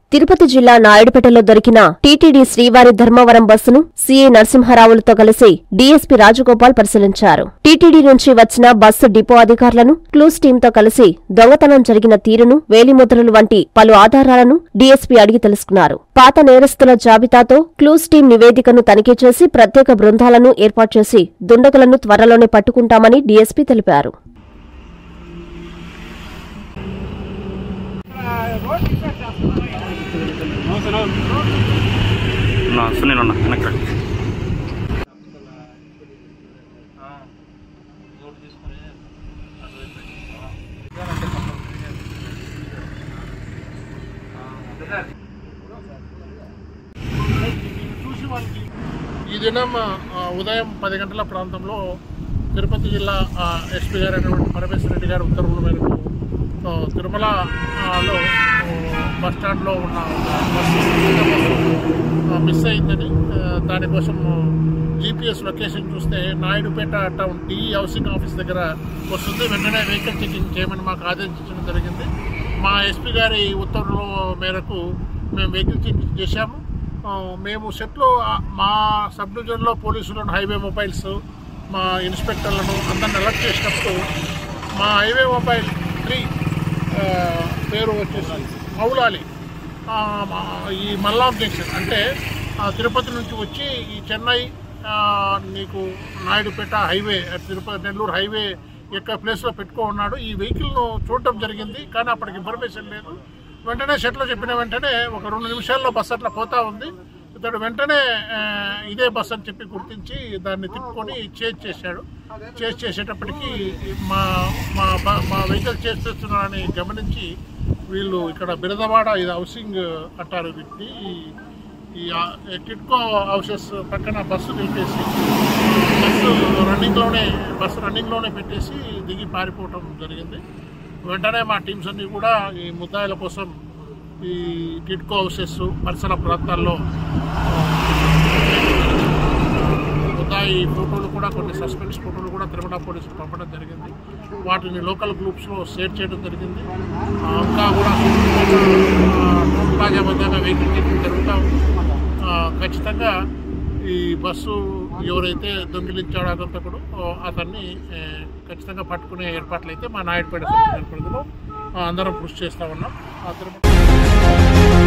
తిరుపతి జిల్లా నాయుడుపేటలో దొరికిన టీటీడీ శ్రీవారి ధర్మవరం బస్సును సీఏ నరసింహారావులతో కలిసి డీఎస్పీ రాజగోపాల్ పరిశీలించారు టీటీడీ నుంచి వచ్చిన బస్సు డిపో అధికారులను క్లూస్ టీంతో కలిసి దొంగతనం జరిగిన తీరును వేలిముద్రలు వంటి పలు ఆధారాలను డీఎస్పీ అడిగి తెలుసుకున్నారు పాత నేరస్తుల జాబితాతో క్లూస్ టీం నివేదికను తనిఖీ చేసి ప్రత్యేక బృందాలను ఏర్పాటు చేసి దుండగులను త్వరలోనే పట్టుకుంటామని డీఎస్పీ తెలిపారు నా సునీల్ అన్న వెనక్కి రండి. ఈ దినం ఆ, ఉదయం పది గంటల ప్రాంతంలో తిరుపతి జిల్లా ఆ, ఎస్పీ గారు అయినటువంటి పరమేశ్వర రెడ్డి గారి ఉత్తర్వుల మేరకు ఆ, తిరుమలలో ఆ, బస్ స్టాండ్లో ఉన్న ఒక బస్సు ఆ, మిస్ అయిందని ఆ, దానికోసం జీపీఎస్ లొకేషన్ చూస్తే Naidupeta town T housing office దగ్గర వస్తుంది వెంటనే వెహికల్ చెకింగ్ చేయమని మాకు ఆదేశించడం జరిగింది మా ఎస్పీ గారి ఉత్తర్వుల మేరకు మేము వెహికల్ చెకింగ్ చేశాము ఆ, మేము సెట్లో ఆ, మా సబ్ డివిజన్లో పోలీసులను హైవే మొబైల్స్ మా ఇన్స్పెక్టర్లను అందరిని అలర్ట్ చేసినప్పుడు మా హైవే మొబైల్ త్రీ ఆ, పేరు వచ్చేసి మౌలాలి ఆ, మా- ఈ మల్లాం జంక్షన్ అంటే ఆ, తిరుపతి నుంచి వచ్చి ఈ చెన్నై ఆ, నీకు నాయుడుపేట హైవే తిరుపతి నెల్లూరు హైవే యొక్క ప్లేస్లో పెట్టుకో ఉన్నాడు ఈ వెహికల్ను చూడటం జరిగింది కానీ అప్పటికి ఇన్ఫర్మేషన్ లేదు వెంటనే షెట్లో చెప్పిన వెంటనే ఒక రెండు నిమిషాల్లో బస్ అట్లా పోతా ఉంది ఇతడు వెంటనే ఆ, ఇదే బస్ అని చెప్పి గుర్తించి దాన్ని తిప్పుకొని చేజ్ చేశాడు చేజ్ చేసేటప్పటికి మా మా బ- మా వెహికల్ చేజ్ చేస్తున్నారని గమనించి వీళ్ళు ఇక్కడ బిరదవాడ ఇది హౌసింగ్ అంటారు వీటిని ఈ- ఈ ఆ- టిట్కో హౌసెస్ పక్కన బస్సు నిలిపేసి బస్సు రన్నింగ్లోనే బస్సు రన్నింగ్లోనే పెట్టేసి దిగి పారిపోవటం జరిగింది వెంటనే మా టీమ్స్ అన్ని కూడా ఈ ముద్దాయిల కోసం ఈ టిట్కో హౌసెస్ పరిసర ప్రాంతాల్లో ముద్దాయి ఫోటోలు కూడా కొన్ని సస్పెన్స్ ఫోటోలు కూడా తిరుమల పోలీసులు పంపడం జరిగింది వాటిని లోకల్ గ్రూప్స్లో షేర్ చేయడం జరిగింది ఆ, ఇంకా కూడా రాజబద్ధంగా వెహికల్ చెకింగ్ జరుగుతూ ఉంది ఆ, ఖచ్చితంగా ఈ బస్సు ఎవరైతే దొంగిలించాడో అదంతకుడు అతన్ని ఏ, ఖచ్చితంగా పట్టుకునే ఏర్పాట్లు అయితే మా నాయుడుపేట సబ్ డివిజన్ పరిధిలో ఆ, అందరం కృషి చేస్తూ ఉన్నాం ఆ తిరుమల